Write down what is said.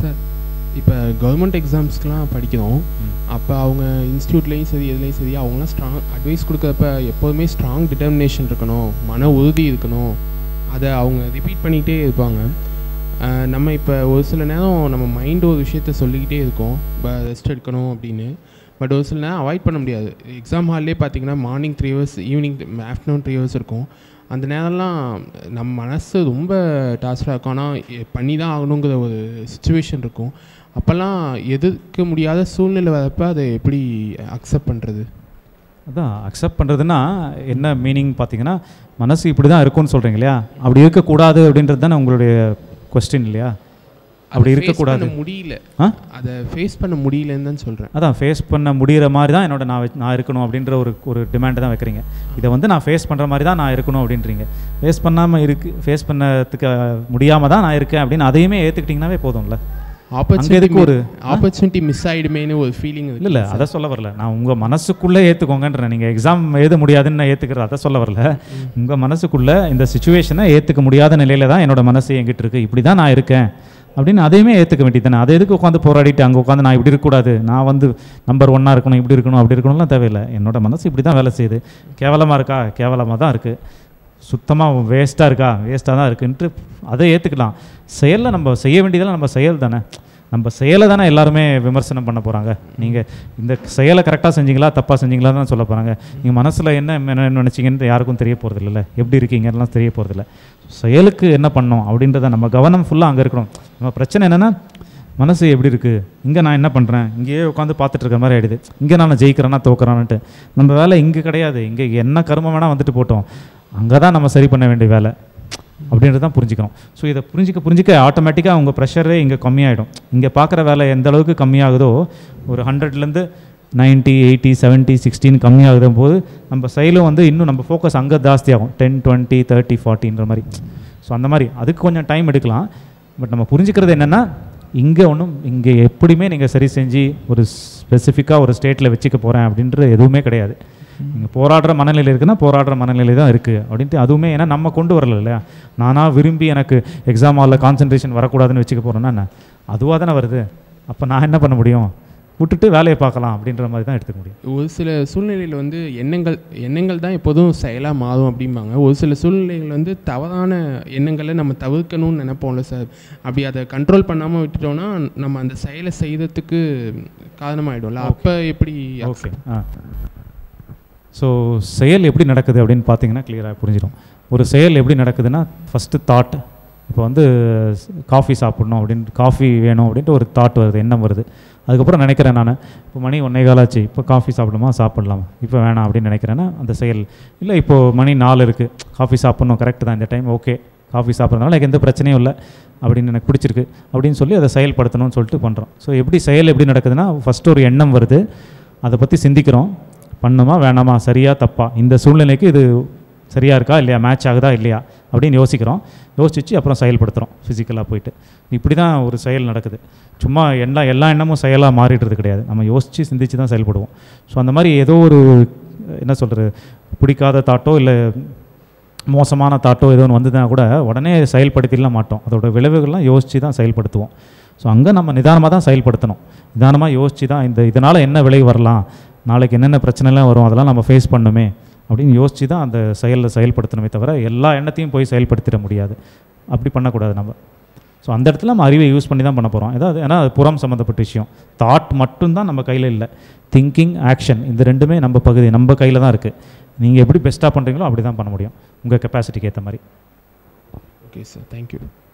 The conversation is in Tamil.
சார் இப்போ கவர்மெண்ட் எக்ஸாம்ஸ்க்குலாம் படிக்கிறோம் அப்போ அவங்க இன்ஸ்டியூட்லேயும் சரி எதுலேயும் சரி அவங்களாம் ஸ்ட்ராங் அட்வைஸ் கொடுக்குறப்ப எப்போதுமே ஸ்ட்ராங் டிட்டர்மினேஷன் இருக்கணும் மன உறுதி இருக்கணும் அதை அவங்க ரிப்பீட் பண்ணிக்கிட்டே இருப்பாங்க அஹ் நம்ம இப்போ ஒரு சில நேரம் நம்ம மைண்ட் ஒரு விஷயத்த சொல்லிக்கிட்டே இருக்கோம் இப்போ ரெஸ்ட் எடுக்கணும் அப்படின்னு பட் ஒரு சில நேரம் அவாய்ட் பண்ண முடியாது எக்ஸாம் ஹால்லே பார்த்தீங்கன்னா morning three hours evening afternoon three hours இருக்கும் அந்த நேரம்லாம் நம்ம மனசு ரொம்ப டாஸ்டாக இருக்கும் ஆனால் பண்ணி தான் ஆகணுங்கிற ஒரு சுச்சுவேஷன் இருக்கும் அப்போல்லாம் எதிர்க்க முடியாத சூழ்நிலை வரப்ப அதை எப்படி அக்செப்ட் பண்ணுறது அதான் அக்செப்ட் பண்ணுறதுன்னா என்ன மீனிங் பார்த்தீங்கன்னா மனசு இப்படி தான் இருக்கும்னு சொல்கிறீங்க இல்லையா அப்படி இருக்கக்கூடாது அப்படின்றது தானே உங்களுடைய கொஸ்டின் இல்லையா அப்படி இருக்கக்கூடாது முடியல ஆ அதை ஃபேஸ் பண்ண முடியலன்னு தான் சொல்கிறேன் அதான் ஃபேஸ் பண்ண முடிகிற மாதிரி தான் என்னோட நான் வெச்- நான் இருக்கணும் அப்படின்ற ஒரு ஒரு டிமாண்டை தான் வைக்கிறீங்க இதை வந்து நான் ஃபேஸ் பண்ணுற மாதிரி தான் நான் இருக்கணும் அப்படின்றீங்க ஃபேஸ் பண்ணாமல் இருக்கு ஃபேஸ் பண்ணதுக்கு முடியாமல் தான் நான் இருக்கேன் அப்படின்னு அதையுமே ஏற்றுக்கிட்டிங்கனாவே போதும்ல ஆப்பர்ச்சுனிட்டி எதுக்கு ஒரு- ஆப்பர்ச்சுனிட்டி மிஸ் ஆகிடுமேனு ஒரு ஃபீலிங் இல்லை இல்லை அதை சொல்ல வரல நான் உங்கள் மனசுக்குள்ளே ஏற்றுக்கோங்கன்றேன் நீங்கள் எக்ஸாம் எழுத முடியாதுன்னு நான் ஏற்றுக்கிறேன் அதை சொல்ல வரல உங்கள் மனசுக்குள்ளே இந்த சுச்சுவேஷனை ஏற்றுக்க முடியாத நிலையில தான் என்னோட மனசு என்கிட்ட இருக்குது இப்படி தான் நான் இருக்கேன் அப்படின்னு அதையுமே ஏற்றுக்க வேண்டியதானே அதை எதுக்கு உட்காந்து போராடிட்டு அங்கே உட்காந்து நான் இப்படி இருக்கக்கூடாது நான் வந்து நம்பர் ஒன்னாக இருக்கணும் இப்படி இருக்கணும் அப்படி இருக்கணும்லாம் தேவையில்லை என்னோட மனசு இப்படி தான் வேலை செய்யுது கேவலமாக இருக்கா கேவலமாக தான் இருக்குது சுத்தமாக வேஸ்ட்டாக இருக்கா வேஸ்ட்டாக தான் இருக்குன்ட்டு அதை ஏற்றுக்கலாம் செயலில் நம்ம செய்ய வேண்டியதெல்லாம் நம்ம செயல் தானே நம்ம செயலை தானே எல்லாருமே விமர்சனம் பண்ண போகிறாங்க நீங்கள் இந்த செயலை கரெக்டாக செஞ்சீங்களா தப்பாக செஞ்சீங்களா தான் சொல்ல போகிறாங்க நீங்கள் மனசில் என்ன என்ன நினச்சிங்கன்னு யாருக்கும் தெரிய போகிறது இல்லைல்ல எப்படி இருக்கீங்கலாம் தெரிய போகிறதில்ல செயலுக்கு என்ன பண்ணோம் அப்படின்றத நம்ம கவனம் ஃபுல்லாக அங்கே இருக்கணும் நம்ம பிரச்சனை என்னென்னா மனசு எப்படி இருக்குது இங்கே நான் என்ன பண்ணுறேன் இங்கேயே உட்காந்து பார்த்துட்டு இருக்க மாதிரி ஆயிடுது இங்கே நான் ஜெயிக்கிறேன்னா தோக்குறான்ட்டு நம்ம வேலை இங்கே கிடையாது இங்கே என்ன கர்மம் வேணால் வந்துட்டு போட்டோம் அங்கே தான் நம்ம சரி பண்ண வேண்டிய வேலை அப்படின்றது தான் புரிஞ்சுக்கணும் ஸோ இதை புரிஞ்சிக்க புரிஞ்சிக்க ஆட்டோமேட்டிக்காக உங்கள் ப்ரெஷரே இங்கே கம்மியாயிடும் இங்கே பார்க்குற வேலை எந்த அளவுக்கு கம்மியாகுதோ ஒரு ஹண்ட்ரட்லேருந்து நைன்ட்டி எயிட்டி செவன்ட்டி சிக்ஸ்டின் கம்மியாகுற போது நம்ம செயலும் வந்து இன்னும் நம்ம ஃபோக்கஸ் அங்கே ஜாஸ்தியாகும் டென் டுவெண்ட்டி தேர்ட்டி ஃபார்ட்டின்ற மாதிரி ஸோ அந்த மாதிரி அதுக்கு கொஞ்சம் டைம் எடுக்கலாம் பட் நம்ம புரிஞ்சுக்கிறது என்னென்னா இங்கே ஒன்றும் இங்கே எப்படியுமே நீங்கள் சரி செஞ்சு ஒரு ஸ்பெசிஃபிக்காக ஒரு ஸ்டேட்டில் வச்சுக்க போகிறேன் அப்படின்றது எதுவுமே கிடையாது நீங்கள் போராடுற மனநிலை இருக்குன்னா போராடுற மனநிலை தான் இருக்குது அப்படின்ட்டு அதுவுமே ஏன்னா நம்ம கொண்டு வரல இல்லையா நானாக விரும்பி எனக்கு எக்ஸாம் ஹாலில் கான்சன்ட்ரேஷன் வரக்கூடாதுன்னு வச்சுக்க போகிறேன்னா என்ன அதுவாக தானே வருது அப்போ நான் என்ன பண்ண முடியும் விட்டுட்டு வேலையை பார்க்கலாம் அப்படின்ற மாதிரி தான் எடுத்துக்க முடியும் ஒரு சில சூழ்நிலையில் வந்து எண்ணங்கள் எண்ணங்கள் தான் எப்போதும் செயலாக மாறும் அப்படிம்பாங்க ஒரு சில சூழ்நிலைகள் வந்து தவறான எண்ணங்களை நம்ம தவிர்க்கணும்னு நினைப்போம்ல சார் அப்படி அதை கண்ட்ரோல் பண்ணாமல் விட்டுட்டோம்னா நம்ம அந்த செயலை செய்யறதுக்கு காரணமாயிடும்ல அப்போ எப்படி ஓகே ஆ ஸோ செயல் எப்படி நடக்குது அப்படின்னு பார்த்தீங்கன்னா கிளியராக புரிஞ்சிடும் ஒரு செயல் எப்படி நடக்குதுன்னா ஃபஸ்ட்டு தாட் இப்போ வந்து காஃபி சாப்பிடணும் அப்படின்னு காஃபி வேணும் அப்படின்ட்டு ஒரு தாட் வருது எண்ணம் வருது அதுக்கப்புறம் நினைக்கிறேன் நான் இப்போ மணி ஒன்றே காலாச்சு இப்போ காஃபி சாப்பிடுமா சாப்பிடலாமா இப்போ வேணாம் அப்படின்னு நினைக்கிறேன்னா அந்த செயல் இல்லை இப்போது மணி நாலு இருக்குது காஃபி சாப்பிடணும் கரெக்ட் தான் இந்த டைம் ஓகே காஃபி சாப்பிட்றதுனால எனக்கு எந்த பிரச்சனையும் இல்லை அப்படின்னு எனக்கு பிடிச்சிருக்கு அப்படின்னு சொல்லி அதை செயல்படுத்தணும்னு சொல்லிட்டு பண்ணுறோம் ஸோ எப்படி செயல் எப்படி நடக்குதுன்னா ஃபஸ்ட்டு ஒரு எண்ணம் வருது அதை பற்றி சிந்திக்கிறோம் பண்ணுமா வேணாமா சரியா தப்பா இந்த சூழ்நிலைக்கு இது சரியா இருக்கா இல்லையா மேட்ச் ஆகுதா இல்லையா அப்படின்னு யோசிக்கிறோம் யோசிச்சு அப்புறம் செயல்படுத்துகிறோம் ஃபிசிக்கலாக போயிட்டு இப்படி தான் ஒரு செயல் நடக்குது சும்மா எல்லா எல்லா எண்ணமும் செயலாக மாறிடுறது கிடையாது நம்ம யோசித்து சிந்திச்சு தான் செயல்படுவோம் ஸோ அந்த மாதிரி ஏதோ ஒரு என்ன சொல்கிறது பிடிக்காத தாட்டோ இல்லை மோசமான தாட்டோ ஏதோ ஒன்று வந்ததுன்னா கூட உடனே செயல்படுத்திடலாம் மாட்டோம் அதோட விளைவுகள்லாம் யோசித்து தான் செயல்படுத்துவோம் ஸோ அங்கே நம்ம நிதானமாக தான் செயல்படுத்தணும் நிதானமாக யோசித்து தான் இந்த இதனால் என்ன விளைவு வரலாம் நாளைக்கு என்னென்ன பிரச்சனைலாம் வரும் அதெல்லாம் நம்ம ஃபேஸ் பண்ணுமே அப்படின்னு யோசித்து தான் அந்த செயலில் செயல்படுத்தணுமே தவிர எல்லா எண்ணத்தையும் போய் செயல்படுத்திட முடியாது அப்படி பண்ணக்கூடாது நம்ம ஸோ அந்த இடத்துல நம்ம அறிவை யூஸ் பண்ணி தான் பண்ண போகிறோம் ஏதாவது ஏன்னா அது புறம் சம்மந்தப்பட்ட விஷயம் தாட் மட்டும்தான் நம்ம கையில் இல்லை திங்கிங் ஆக்ஷன் இந்த ரெண்டுமே நம்ம பகுதி நம்ம கையில் தான் இருக்குது நீங்கள் எப்படி பெஸ்ட்டாக பண்ணுறீங்களோ அப்படி தான் பண்ண முடியும் உங்கள் கெப்பாசிட்டிக்கு ஏற்ற மாதிரி ஓகே சார் தேங்க்யூ